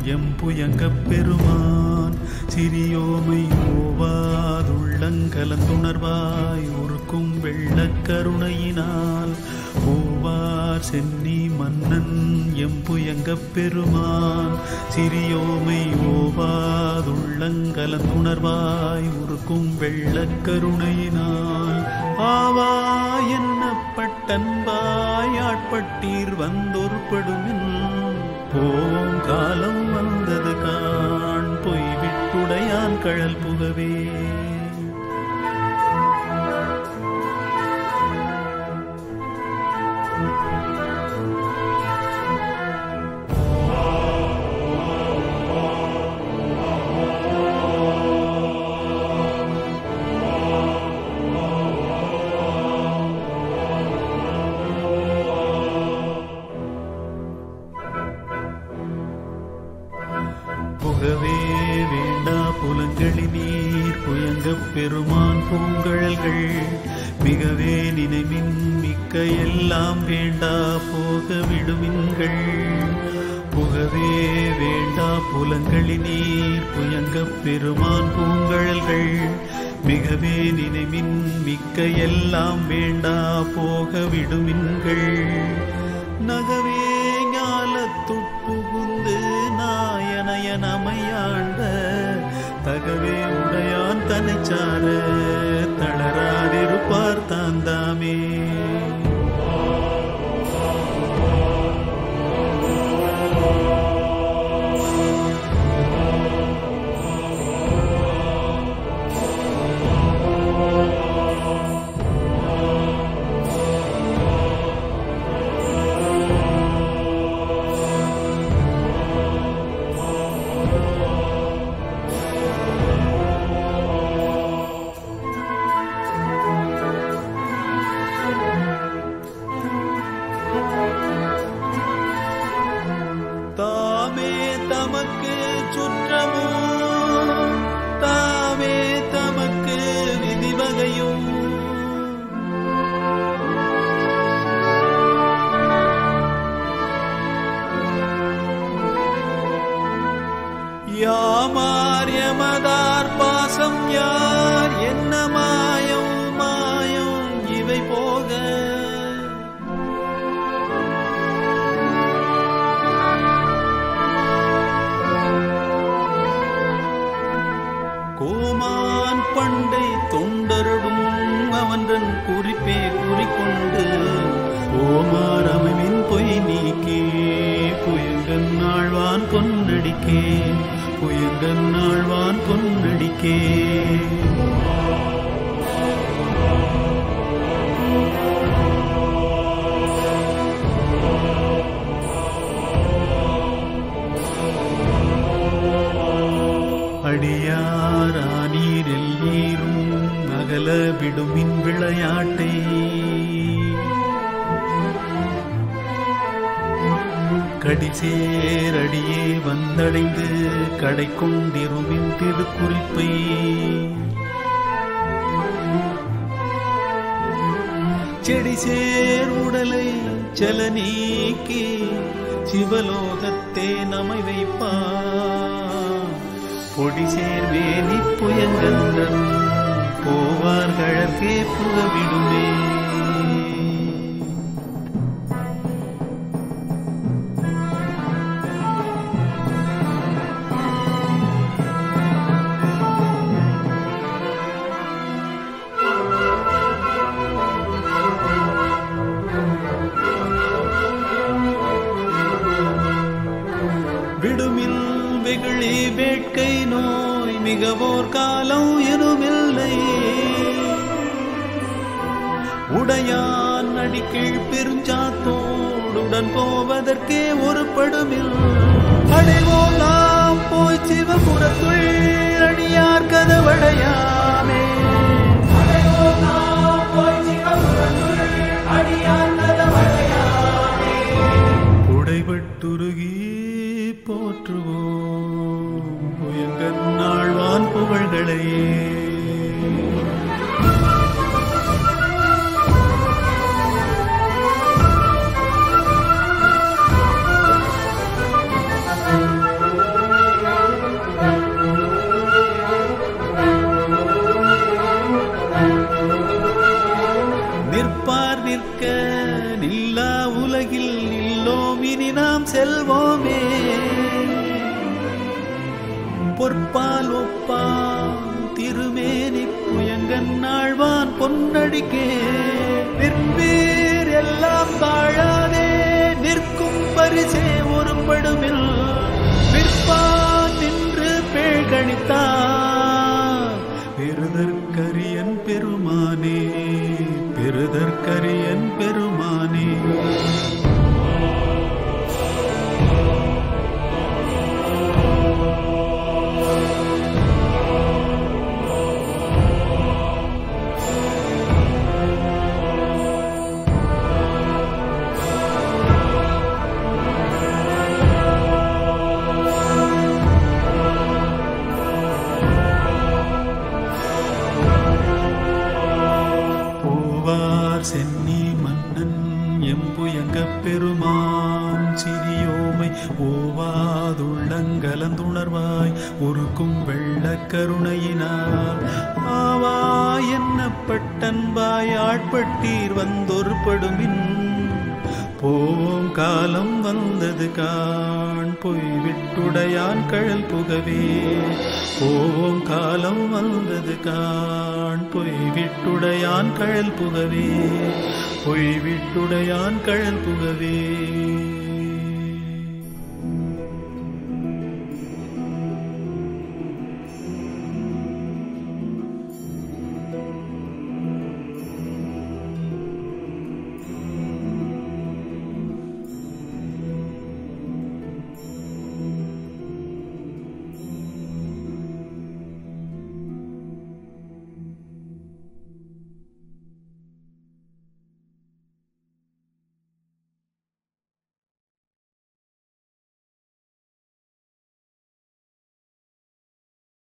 எம்புயங்கப் பெருமான் சிறியோமை ஓவாதுள்ளங்கலந்துணர்வாய் உருக்கும் வெள்ளக் கருணையினால் ஓவார் சென்னி மன்னன் எம்புயங்கப் பெருமான் சிறியோமை ஓவாதுள்ளங்கலந்துணர்வாய் உருக்கும் வெள்ளக் கருணையினால் ஆவா என்னப்பட்டன்பாய் ஆட்பட்டீர் வந்தொருப்படுமின் போம் காலம் வந்தது காண் பொய் விட்டுடையான் கழல் புகவே புகவே வேண்டா புலங்களி நீர் புயங்கப் பெருமான் பூங்கழல்கள் மிகவே நினைவின் மிக்க எல்லாம் வேண்டா போக விடுமின்கள் புகவே வேண்டா புலங்களி நீர் புயங்கப் பெருமான் பூங்கழல்கள் மிகவே நினைவின் மிக்க எல்லாம் வேண்டா போக விடுமின்கள் நகவே ஞாலத்துட்புகுந்து நாயனயனமையாண்ட தகவே உடையான் தனிச்சார தளராதிருப்பார் தாந்தாமே தாமே தமக்கு சுற்றமோ தாமே தமக்கு விதிவகையும் யாமார் யமதார் பாசம் யார் என்ன மாயம் மாயம் இவை போக கோமான் பண்டை தொண்டருடும் அவன்றன் குறிப்பே குறிக்கொண்டு கோமார் அமைவின் பொய் நீக்கே புயங்கன் ஆழ்வான் பொன்னடிக்கே புயங்கன் ஆழ்வான் பொன்னடிக்கே அடியாரானீரில் நீரும் அகல விடுமின் விளையாட்டை கடிசேரடியே வந்தடைந்து கடை கொண்டிருமின் திருக்குறிப்பை செடி சேர் உடலை செல நீக்கி சிவலோகத்தே நமை வைப்பா பொடி சேர் வேலி புயங்கந்தன் போவார் கழற்கே புகவிடுமே விடுமில் வெகுளி வேட்கை நோய் மிகவோர் காலம் எனுமில்லை உடையான் அடிக்கீழ் பெருஞ்சாத்தோடுடன் போவதற்கே ஒரு படுமில் அடைவோம் நாம் போய் சிவபுரத்துள் அடியார் கதவடையாமே உடைபட்டுருகி போற்றுவோம் புயங்கன் ஆழ்வான் புகழ்களையே பொற்பால் ஒப்பான் திருமேனி புயங்கன் ஆழ்வான் பொன்னடிக்கே நிற்பீர் எல்லாம் தாழாதே நிற்கும் பரிசே ஒரு படுமில் விற்பான் நின்று பேழ்கணித்தான் பெருதற்கரியன் பெருமானே பெருதற்கரியன் பெருமானே பூவார் சென்னி மன்னன் எம்புயங்கப் பெருமான் சிறியோமை ஓவாதுள்ளங்கலந்துணர்வாய் உருக்கும் வெள்ளக் கருணையினால் ஆவா என்னப்பட்டன்பாய் ஆட்பட்டீர் வந்தொரு படுமின் போம் காலம் வந்தது காண் பொய் விட்டுடையான் கழல் புகவே போம் காலம் வந்தது காண் பொய் விட்டுடையான் கழல் புகவே பொய் விட்டுடையான் கழல் புகவே